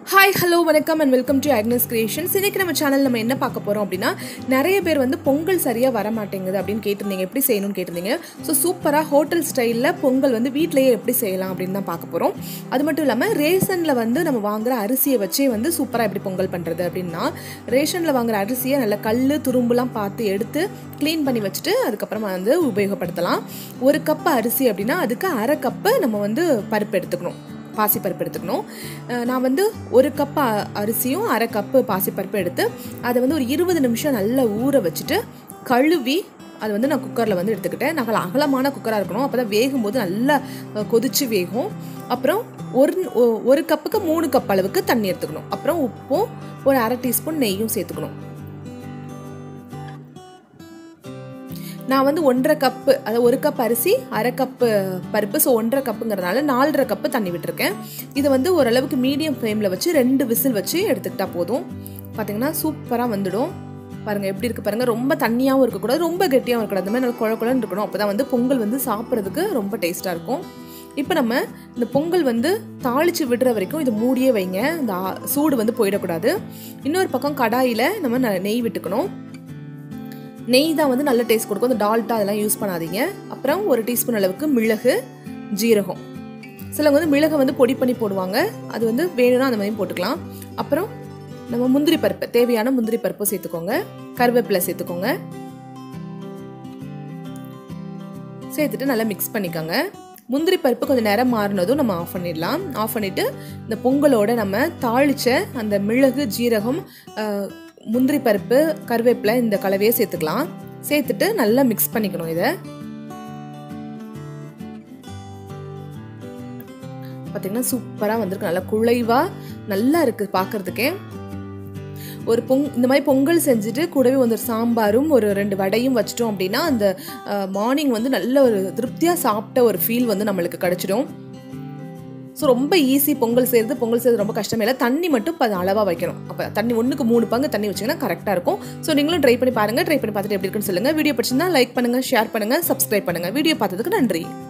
hi hello வணக்கம் and welcome to Agnes creations இன்னைக்கு நம்ம சேனல் நம்ம என்ன பார்க்க போகிறோம் அப்படின்னா நிறைய பேர் வந்து பொங்கல் சரியாக வர மாட்டேங்குது அப்படின்னு கேட்டிருந்தீங்க எப்படி செய்யணும்னு கேட்டிருந்தீங்க ஸோ சூப்பராக ஹோட்டல் ஸ்டைலில் பொங்கல் வந்து வீட்டிலேயே எப்படி செய்யலாம் அப்படின்னு தான் பார்க்க போகிறோம் அது மட்டும் இல்லாமல் ரேஷனில் வந்து நம்ம வாங்குற அரிசியை வச்சே வந்து சூப்பராக எப்படி பொங்கல் பண்ணுறது அப்படின்னா ரேஷனில் வாங்குற அரிசியை நல்லா கல் துரும்புலாம் பார்த்து எடுத்து க்ளீன் பண்ணி வச்சுட்டு அதுக்கப்புறமா வந்து உபயோகப்படுத்தலாம் ஒரு கப்பு அரிசி அப்படின்னா அதுக்கு அரை கப்பு நம்ம வந்து பருப்பு எடுத்துக்கணும் பாசிப்பருப்பு எடுத்துக்கணும் அஹ் நான் வந்து ஒரு கப் அ- அரிசியும் அரை கப்பு பாசிப்பருப்பு எடுத்து அதை வந்து ஒரு இருபது நிமிஷம் நல்லா ஊற வச்சுட்டு கழுவி அது வந்து நான் குக்கரில் வந்து எடுத்துக்கிட்டேன் நான் அகலமான குக்கராக இருக்கணும் அப்போ தான் வேகும்போது நல்லா அஹ், கொதிச்சு வேகும் அப்புறம் ஒரு ஒ- ஒரு கப்புக்கு மூணு கப் அளவுக்கு தண்ணி எடுத்துக்கணும் அப்புறம் உப்பும் ஒரு அரை டீஸ்பூன் நெய்யும் சேர்த்துக்கணும் நான் வந்து ஒன்றரை கப்பு அதாவது ஒரு கப் அரிசி அரை கப்பு பருப்பு ஸோ ஒன்றரை கப்புங்கிறதுனால நாலரை கப்பு தண்ணி விட்டுருக்கேன் இதை வந்து ஓரளவுக்கு மீடியம் ஃப்ளேமில் வச்சு ரெண்டு விசில் வச்சு எடுத்துக்கிட்டா போதும் பார்த்தீங்கன்னா சூப்பராக வந்துடும் பாருங்கள் எப்படி இருக்குது பாருங்கள் ரொம்ப தண்ணியாகவும் இருக்கக்கூடாது ரொம்ப கெட்டியாகவும் இருக்கக்கூடாது அந்த மாதிரி நல்லா குழ குழன்னு இருக்கணும் அப்போ தான் வந்து பொங்கல் வந்து சாப்பிட்றதுக்கு ரொம்ப டேஸ்ட்டாக இருக்கும் இப்போ நம்ம இந்த பொங்கல் வந்து தாளித்து விடுற வரைக்கும் இது மூடியே வைங்க இந்த ஆ- சூடு வந்து போயிடக்கூடாது இன்னொரு பக்கம் கடாயில் நம்ம ந- நெய் விட்டுக்கணும் நெய் தான் வந்து நல்ல டேஸ்ட் கொடுக்கும் இந்த டால்ட்டா அதெல்லாம் யூஸ் பண்ணாதீங்க அப்புறம் ஒரு டீஸ்பூன் அளவுக்கு மிளகு ஜீரகம் சிலவங்க வந்து மிளகை வந்து பொடி பண்ணி போடுவாங்க அது வந்து வேணும்னா அந்த மாதிரி போட்டுக்கலாம் அப்புறம் நம்ம முந்திரி பருப்பு தேவையான முந்திரி பருப்பு சேர்த்துக்கோங்க கருவேப்பிலை சேர்த்துக்கோங்க சேர்த்துட்டு நல்லா மிக்ஸ் பண்ணிக்கோங்க முந்திரி பருப்பு கொஞ்சம் நேரம் மாறினதும் நம்ம ஆஃப் பண்ணிடலாம் ஆஃப் பண்ணிவிட்டு இந்த பொங்கலோட நம்ம தாளிச்ச அந்த மிளகு ஜீரகம் அஹ், முந்திரி பருப்பு கருவேப்பிலை இந்த கலவையை சேர்த்துக்கலாம் சேர்த்துட்டு நல்லா மிக்ஸ் பண்ணிக்கணும் இதை பார்த்தீங்கன்னா சூப்பராக வந்திருக்கு நல்லா குழைவாக நல்லா இருக்குது பார்க்கறதுக்கே ஒரு பொங் இந்த மாதிரி பொங்கல் செஞ்சுட்டு கூடவே வந்து ஒரு சாம்பாரும் ஒரு ரெண்டு வடையும் வச்சிட்டோம் அப்படின்னா அந்த மார்னிங் வந்து நல்ல ஒரு திருப்தியாக சாப்பிட்ட ஒரு ஃபீல் வந்து நம்மளுக்கு கிடச்சிடும் ஸோ ரொம்ப ஈஸி பொங்கல் செய்கிறது பொங்கல் செய்கிறது ரொம்ப கஷ்டமே இல்லை தண்ணி மட்டும் இப்போ அளவாக வைக்கணும் அப்போ தண்ணி ஒன்றுக்கு மூணு பங்கு தண்ணி வச்சிங்கன்னா கரெக்டாக இருக்கும் ஸோ நீங்களும் ட்ரை பண்ணி பாருங்கள் ட்ரை பண்ணி பார்த்துட்டு எப்படி இருக்குன்னு சொல்லுங்கள் வீடியோ பிடிச்சிருந்தா லைக் பண்ணுங்கள் ஷேர் பண்ணுங்கள் சப்ஸ்கிரைப் பண்ணுங்கள் வீடியோ பார்த்ததுக்கு நன்றி